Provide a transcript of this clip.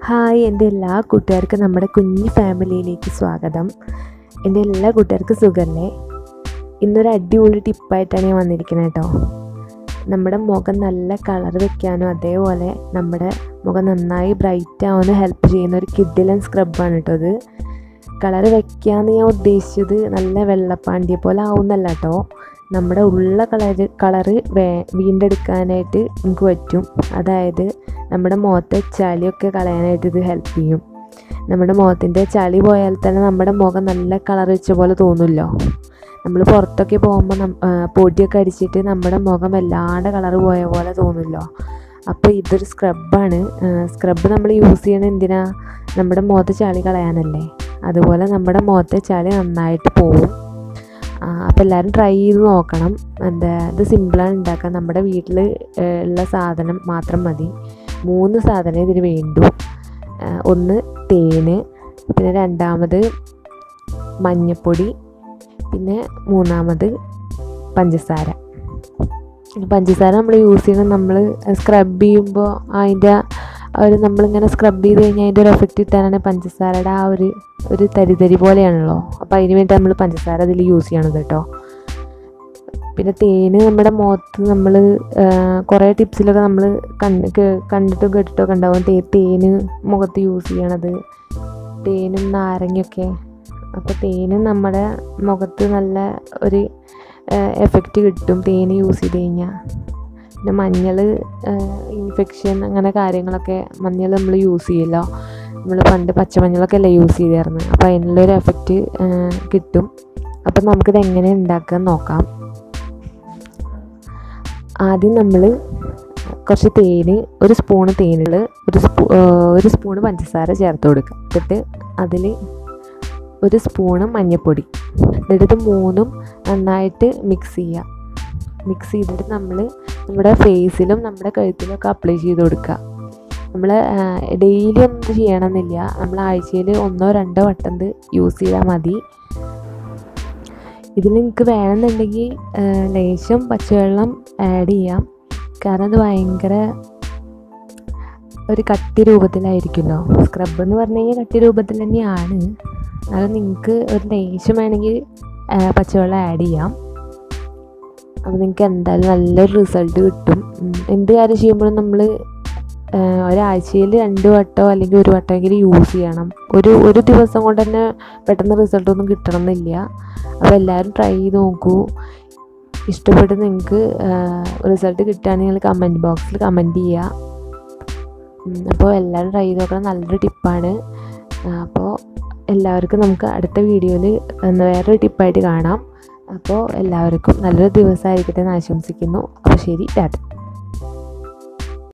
hi എൻ്റെ എല്ലാ കൂട്ടുകാർക്കും നമ്മുടെ കുഞ്ഞു ഫാമിലിയിലേക്ക് സ്വാഗതം എൻ്റെ എല്ലാ കൂട്ടുകാർക്കും സുഖമല്ലേ ഇന്നൊരു അടിപൊളി ടിപ്പായിട്ടാണ് ഞാൻ വന്നിരിക്കുന്നത് കേട്ടോ നമ്മുടെ മുഖം നല്ല കളർ വെക്കാനും അതേപോലെ നമ്മുടെ മുഖം നന്നായി ബ്രൈറ്റ് ആവാനും ഹെൽപ്പ് ചെയ്യുന്ന ഒരു കിഡിലൻ സ്ക്രബാണ് കേട്ടോ ഇത് കളർ വെക്കാന്ന് ഞാൻ ഉദ്ദേശിച്ചത് നല്ല വെള്ളപ്പാണ്ടിയെ പോലെ ആവുന്നല്ല കേട്ടോ നമ്മുടെ ഉള്ള കളറ് കളറ് വേ വീണ്ടെടുക്കാനായിട്ട് നമുക്ക് പറ്റും അതായത് നമ്മുടെ മുഖത്തെ ചളിയൊക്കെ കളയാനായിട്ട് ഇത് ഹെൽപ്പ് ചെയ്യും നമ്മുടെ മുഖത്തിൻ്റെ ചളി പോയാൽ തന്നെ നമ്മുടെ മുഖം നല്ല കളർ വെച്ച പോലെ തോന്നുമല്ലോ നമ്മൾ പുറത്തൊക്കെ പോകുമ്പോൾ നം പൊടിയൊക്കെ അടിച്ചിട്ട് നമ്മുടെ മുഖം വല്ലാണ്ട് കളർ പോയ പോലെ തോന്നുമല്ലോ അപ്പോൾ ഇതൊരു സ്ക്രബാണ് സ്ക്രബ് നമ്മൾ യൂസ് ചെയ്യണത് എന്തിനാ നമ്മുടെ മുഖത്തെ ചളി കളയാനല്ലേ അതുപോലെ നമ്മുടെ മുഖത്തെ ചളി നന്നായിട്ട് പോവും അപ്പോൾ എല്ലാവരും ട്രൈ ചെയ്ത് നോക്കണം എന്താ ഇത് സിമ്പിളാണ് ഉണ്ടാക്കാൻ നമ്മുടെ വീട്ടിൽ ഉള്ള സാധനം മാത്രം മതി മൂന്ന് സാധനം ഇതിന് വേണ്ടു ഒന്ന് തേന് പിന്നെ രണ്ടാമത് മഞ്ഞപ്പൊടി പിന്നെ മൂന്നാമത് പഞ്ചസാര പഞ്ചസാര നമ്മൾ യൂസ് ചെയ്യുന്നത് നമ്മൾ സ്ക്രബ് ചെയ്യുമ്പോൾ അതിൻ്റെ ഒരു നമ്മളിങ്ങനെ സ്ക്രബ് ചെയ്ത് കഴിഞ്ഞാൽ അതിൻ്റെ ഒരു എഫക്റ്റ് കിട്ടാനാണ് പഞ്ചസാരയുടെ ആ ഒരു ഒരു തരിതരി പോലെയാണല്ലോ അപ്പോൾ അതിന് വേണ്ടി നമ്മൾ പഞ്ചസാര അതിൽ യൂസ് ചെയ്യണത് കേട്ടോ പിന്നെ തേന് നമ്മുടെ മുഖത്ത് നമ്മൾ കുറേ ടിപ്സിലൊക്കെ നമ്മൾ കണ്ട് കണ്ടിട്ടും കേട്ടിട്ടൊക്കെ ഉണ്ടാവും തേ തേന് മുഖത്ത് യൂസ് ചെയ്യണത് തേനും നാരങ്ങയൊക്കെ അപ്പോൾ തേന് നമ്മുടെ മുഖത്ത് നല്ല ഒരു എഫക്റ്റ് കിട്ടും തേന് യൂസ് ചെയ്ത് കഴിഞ്ഞാൽ പിന്നെ മഞ്ഞൾ ഇൻഫെക്ഷൻ അങ്ങനെ കാര്യങ്ങളൊക്കെ മഞ്ഞൾ നമ്മൾ യൂസ് ചെയ്യല്ലോ നമ്മൾ പണ്ട് പച്ചമഞ്ഞളൊക്കെ അല്ലേ യൂസ് ചെയ്തായിരുന്നു അപ്പോൾ അതിനുള്ളൊരു എഫക്റ്റ് കിട്ടും അപ്പം നമുക്കിത് എങ്ങനെ ഉണ്ടാക്കാൻ നോക്കാം ആദ്യം നമ്മൾ കുറച്ച് തേന് ഒരു സ്പൂണ് തേനിൽ ഒരു സ്പൂ ഒരു സ്പൂണ് പഞ്ചസാര ചേർത്ത് കൊടുക്കുക എന്നിട്ട് അതിൽ ഒരു സ്പൂണ് മഞ്ഞൾപ്പൊടി എന്നിട്ട് മൂന്നും നന്നായിട്ട് മിക്സ് ചെയ്യുക മിക്സ് ചെയ്തിട്ട് നമ്മൾ നമ്മുടെ ഫേസിലും നമ്മുടെ കഴുത്തിലും ഒക്കെ അപ്ലൈ ചെയ്ത് കൊടുക്കുക നമ്മൾ ഡെയിലി ഒന്നും ചെയ്യണമെന്നില്ല നമ്മൾ ആഴ്ചയിൽ ഒന്നോ രണ്ടോ വട്ടം യൂസ് ചെയ്താൽ മതി ഇതിൽ നിങ്ങൾക്ക് വേണമെന്നുണ്ടെങ്കിൽ ലേശം പച്ചവെള്ളം ആഡ് ചെയ്യാം കാരണം അത് ഭയങ്കര ഒരു കട്ടി രൂപത്തിലായിരിക്കുമല്ലോ സ്ക്രബ് എന്ന് പറഞ്ഞു കഴിഞ്ഞാൽ കട്ടി രൂപത്തിൽ തന്നെയാണ് എന്നാലും നിങ്ങൾക്ക് ഒരു ലേശം വേണമെങ്കിൽ പച്ചവെള്ളം ആഡ് ചെയ്യാം അപ്പോൾ നിങ്ങൾക്ക് എന്തായാലും നല്ലൊരു റിസൾട്ട് കിട്ടും എന്ത് കാര്യം ചെയ്യുമ്പോഴും നമ്മൾ ഒരാഴ്ചയിൽ രണ്ട് വട്ടമോ അല്ലെങ്കിൽ ഒരു വട്ടമെങ്കിലും യൂസ് ചെയ്യണം ഒരു ഒരു ദിവസം കൊണ്ട് തന്നെ പെട്ടെന്ന് റിസൾട്ടൊന്നും കിട്ടണം എന്നില്ല അപ്പോൾ എല്ലാവരും ട്രൈ ചെയ്ത് നോക്കൂ ഇഷ്ടപ്പെട്ട് നിങ്ങൾക്ക് റിസൾട്ട് കിട്ടുകയാണെങ്കിൽ നിങ്ങൾ കമൻറ്റ് ബോക്സിൽ കമൻറ്റ് ചെയ്യുക അപ്പോൾ എല്ലാവരും ട്രൈ ചെയ്ത് നോക്കണം നല്ലൊരു ടിപ്പാണ് അപ്പോൾ എല്ലാവർക്കും നമുക്ക് അടുത്ത വീഡിയോയിൽ വേറൊരു ടിപ്പായിട്ട് കാണാം അപ്പോൾ എല്ലാവർക്കും നല്ലൊരു ദിവസമായിരിക്കട്ടെ എന്ന് ആശംസിക്കുന്നു അപ്പോൾ ശരി ടാറ്റ